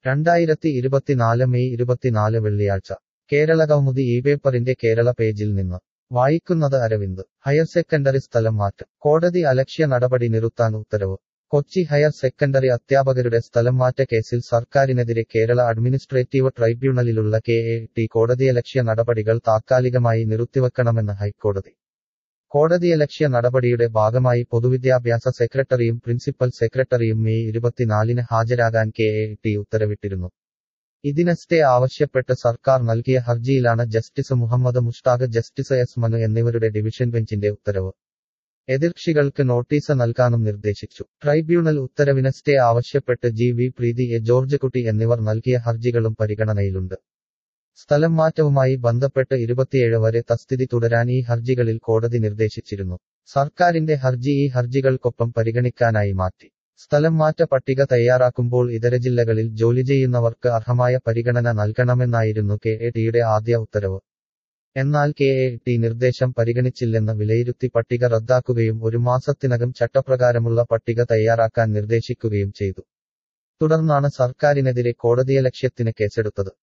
രണ്ടായിരത്തി ഇരുപത്തിനാല് മെയ് ഇരുപത്തിനാല് വെള്ളിയാഴ്ച കേരള കൗമുദി ഈ പേപ്പറിന്റെ കേരള പേജിൽ നിന്ന് വായിക്കുന്നത് അരവിന്ദ് ഹയർ സെക്കൻഡറി സ്ഥലം മാറ്റം കോടതി അലക്ഷ്യ നടപടി നിർത്താൻ ഉത്തരവ് കൊച്ചി ഹയർ സെക്കൻഡറി അധ്യാപകരുടെ സ്ഥലം മാറ്റ കേസിൽ സർക്കാരിനെതിരെ കേരള അഡ്മിനിസ്ട്രേറ്റീവ് ട്രൈബ്യൂണലിലുള്ള കെ എ ടി കോടതിയലക്ഷ്യ നടപടികൾ താത്കാലികമായി നിർത്തിവെക്കണമെന്ന് ഹൈക്കോടതി കോടതിയലക്ഷ്യ നടപടിയുടെ ഭാഗമായി പൊതുവിദ്യാഭ്യാസ സെക്രട്ടറിയും പ്രിൻസിപ്പൽ സെക്രട്ടറിയും മെയ് ഇരുപത്തിനാലിന് ഹാജരാകാൻ കെ എ ടി ഉത്തരവിട്ടിരുന്നു ഇതിന് സ്റ്റേ ആവശ്യപ്പെട്ട് സർക്കാർ നൽകിയ ഹർജിയിലാണ് justice Muhammad Mushtaq justice S Manu എന്നിവരുടെ ഡിവിഷൻ ബെഞ്ചിന്റെ ഉത്തരവ് എതിർകക്ഷികൾക്ക് നോട്ടീസ് നൽകാനും നിർദ്ദേശിച്ചു ട്രൈബ്യൂണൽ ഉത്തരവിന് സ്റ്റേ ആവശ്യപ്പെട്ട് G V Preethi A George Kutty എന്നിവർ നൽകിയ ഹർജികളും പരിഗണനയിലുണ്ട് സ്ഥലം മാറ്റവുമായി ബന്ധപ്പെട്ട് ഇരുപത്തിയേഴ് വരെ തസ്ഥിതി തുടരാൻ ഈ ഹർജികളിൽ കോടതി നിർദ്ദേശിച്ചിരുന്നു സർക്കാരിന്റെ ഹർജി ഈ ഹർജികൾക്കൊപ്പം പരിഗണിക്കാനായി മാറ്റി സ്ഥലം മാറ്റ പട്ടിക തയ്യാറാക്കുമ്പോൾ ഇതര ജില്ലകളിൽ ജോലി ചെയ്യുന്നവർക്ക് അർഹമായ പരിഗണന നൽകണമെന്നായിരുന്നു കെ എ ടിയുടെ ആദ്യ ഉത്തരവ് എന്നാൽ കെ എ ടി നിർദ്ദേശം പരിഗണിച്ചില്ലെന്ന് വിലയിരുത്തി പട്ടിക റദ്ദാക്കുകയും ഒരു മാസത്തിനകം ചട്ടപ്രകാരമുള്ള പട്ടിക തയ്യാറാക്കാൻ നിർദ്ദേശിക്കുകയും ചെയ്തു തുടർന്നാണ് സർക്കാരിനെതിരെ കോടതിയലക്ഷ്യത്തിന് കേസെടുത്തത്